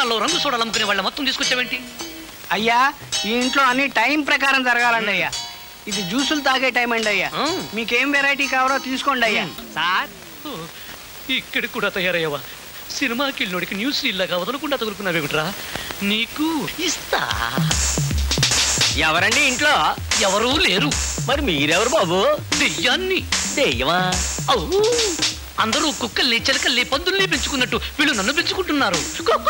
దుకాణాల్లో రంగు సోడాలు అమ్ముకునే వాళ్ళ మొత్తం తీసుకొచ్చావేంటి అయ్యా ఈ ఇంట్లో అన్ని టైం ప్రకారం జరగాలండి అయ్యా ఇది జ్యూసులు తాగే టైం అండి అయ్యా ఆ. మీకేం వెరైటీ కావాలో తీసుకోండి అయ్యా సార్ ఇక్కడ కూడా తయారయ్యావా సినిమాకి వెళ్ళినోడికి న్యూస్ ఇల్లాగా వదలకుండా తగులుకున్నావేమిట్రా నీకు ఇస్తా ఎవరండి ఇంట్లో ఎవరూ లేరు మరి మీరెవరు బాబు దెయ్యాన్ని దెయ్యమా ఔ! అందరూ కుక్కల్ని చిలకల్ని పందుల్ని పెంచుకున్నట్టు వీళ్ళు నన్ను పెంచుకుంటున్నారు కుక్కూ!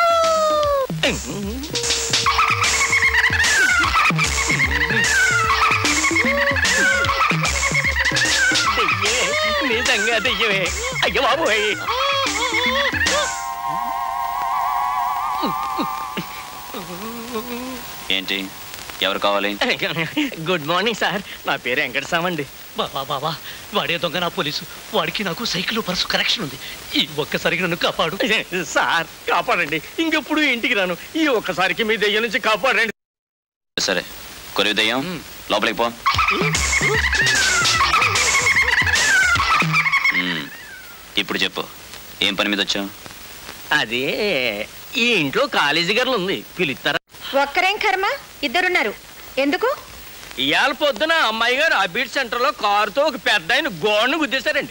దెయ్యమే నిజంగా దెయ్యమే అయ్యో బాబు ఏంటి ఎవరు కావాలి గుడ్ మార్నింగ్ సార్ నా పేరు వెంకటస్వామి అండి బాబా బాబా వాడే దొంగ నా పోలీసు వాడికి నాకు సైకిల్ పర్సు కనెక్షన్ ఉంది ఈ ఒక్కసారికి నన్ను కాపాడు సార్ కాపాడండి ఇంకెప్పుడు ఇంటికి రాను ఈ ఒక్కసారికి మీ దెయ్యం నుంచి కాపాడండి సరే కొరివి దయ్యం మ్. లోపలికి పో మ్. ఇప్పుడు చెప్పు ఏం పని మీద వచ్చావు అదే ఈ ఇంట్లో కాలేజీ గర్లు ఉంది పిలుస్తారా ఒక్కరేం కర్మ ఇద్దరున్నారు ఎందుకు ఇవాళ పొద్దున అమ్మాయి గారు అబీడ్ సెంటర్ లో కారుతో ఒక పెద్ద ఆయన గోడను గుద్దేశారండి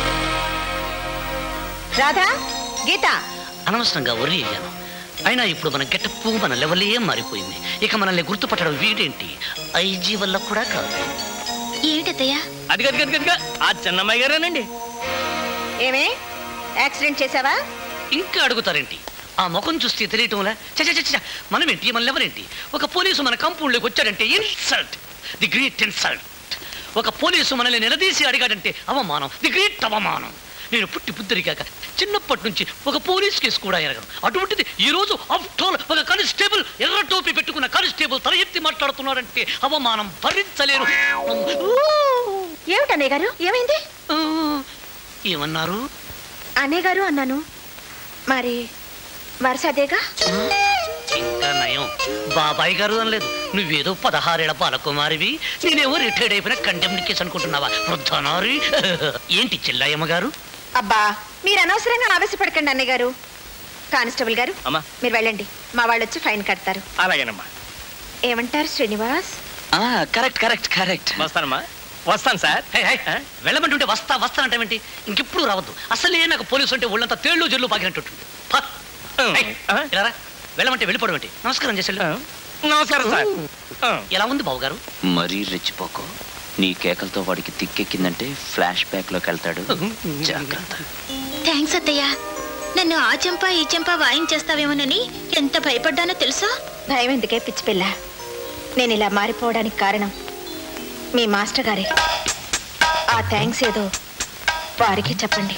రాధా గీత అనవసరంగా ఒరి అయ్యాను అయినా ఇప్పుడు మన గెటప్పు మన లెవెలే మారిపోయింది ఇక మనల్ని గుర్తుపట్టడం వీడేంటి ఐజీ వల్ల కూడా కాదు ఏమిటత్తయ్యా అది గది గది గదిగా ఆ చిన్నమ్మాయి గారేనండి ఏమే యాక్సిడెంట్ చేసావా ఇంకా అడుగుతారేంటి ఆ ముఖం చూస్తే తెలియటంలా చ చ చ చ. మనమేంటి మన లెవెలేంటి ఒక పోలీసు మన కంపౌండ్లోకి వచ్చాడంటే ఇన్సల్ట్ ది గ్రేట్ ఇన్సల్ట్ ఒక పోలీసు మనల్ని నిలదీసి అడిగాడంటే అవమానం ది గ్రేట్ అవమానం నేను పుట్టి పుద్దరిగాక చిన్నప్పటి నుంచి ఒక పోలీస్ కేసు కూడా ఎరగను అటువంటిది ఈ రోజు ఆఫ్టర్ ఒక కానిస్టేబుల్ ఎర్ర టోపీ పెట్టుకున్న కానిస్టేబుల్ తల ఎత్తి మాట్లాడుతున్నాడంటే అవమానం భరించలేరు ఏమిటి అన్నయ్య గారు ఏమైంది ఆ, ఏమన్నారు అన్నయ్య గారు అన్నాను మరి వరుస అదేగా ఇంకా నయం బాబాయ్ గారు అనలేదు నువ్వేదో పదహారేళ్ల బాలకుమారివి నేనేమో రిటైర్డ్ అయిపోయిన కండెమ్డ్ కేసు అనుకుంటున్నావా వృద్ధనారి ఏంటి చెల్లయ్యమ్మ గారు అబ్బా మీరు అనవసరంగా ఆవేశపడకండి అన్నయ్య గారు కానిస్టేబుల్ గారు అమ్మా మీరు వెళ్ళండి మా వాళ్ళు వచ్చి ఫైన్ కడతారు అలాగేనమ్మా ఏమంటారు శ్రీనివాస్ కరెక్ట్ కరెక్ట్ కరెక్ట్ వస్తానమ్మా వస్తాను సార్ హే, హే, వెళ్ళమంటుంటే వస్తా వస్తా అంటావేంటి ఇంకెప్పుడు రావద్దు అసలే నాకు పోలీసు అంటే ఒళ్ళంతా తేళ్ళు జల్లు పాకినట్టుంటుంది పా. హే, ఆ? ఇలా రా. వెళ్ళమంటే వెళ్ళిపోవడం ఏంటి నమస్కారం చేసి వెళ్ళు. నమస్కారం సార్ ఆ. ఎలా ఉంది బాబు గారు మరీ రెచ్చిపోకు నీ కేకలతో వాడికి తిక్కెక్కిందంటే ఫ్లాష్ బ్యాక్ లోకి వెళ్తాడు జాగ్రత్త థ్యాంక్స్ అత్తయ్య నన్ను ఆ చెంప ఈ చెంప వాయించేస్తావేమోనని ఎంత భయపడ్డానో తెలుసా భయం ఎందుకే పిచ్చి పిల్ల నేను ఇలా మారిపోవడానికి కారణం మీ మాస్టర్ గారే ఆ థ్యాంక్స్ ఏదో వారికి చెప్పండి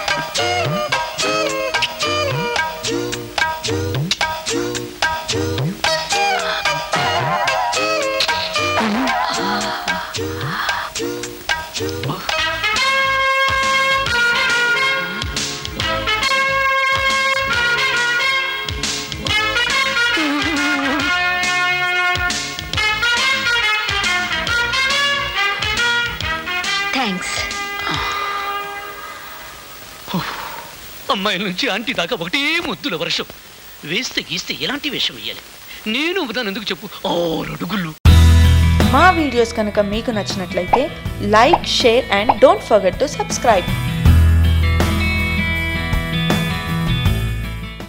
థ్యాంక్స్ అమ్మాయిల నుంచి ఆంటీ దాకా ఒకటే ముద్దుల వర్షం వేస్తే గీస్తే ఎలాంటి వేషం వేయాలి నేను దాని ఎందుకు చెప్పు ఆరు అడుగులు మా వీడియోస్ కనుక మీకు నచ్చినట్లయితే like share and don't forget to subscribe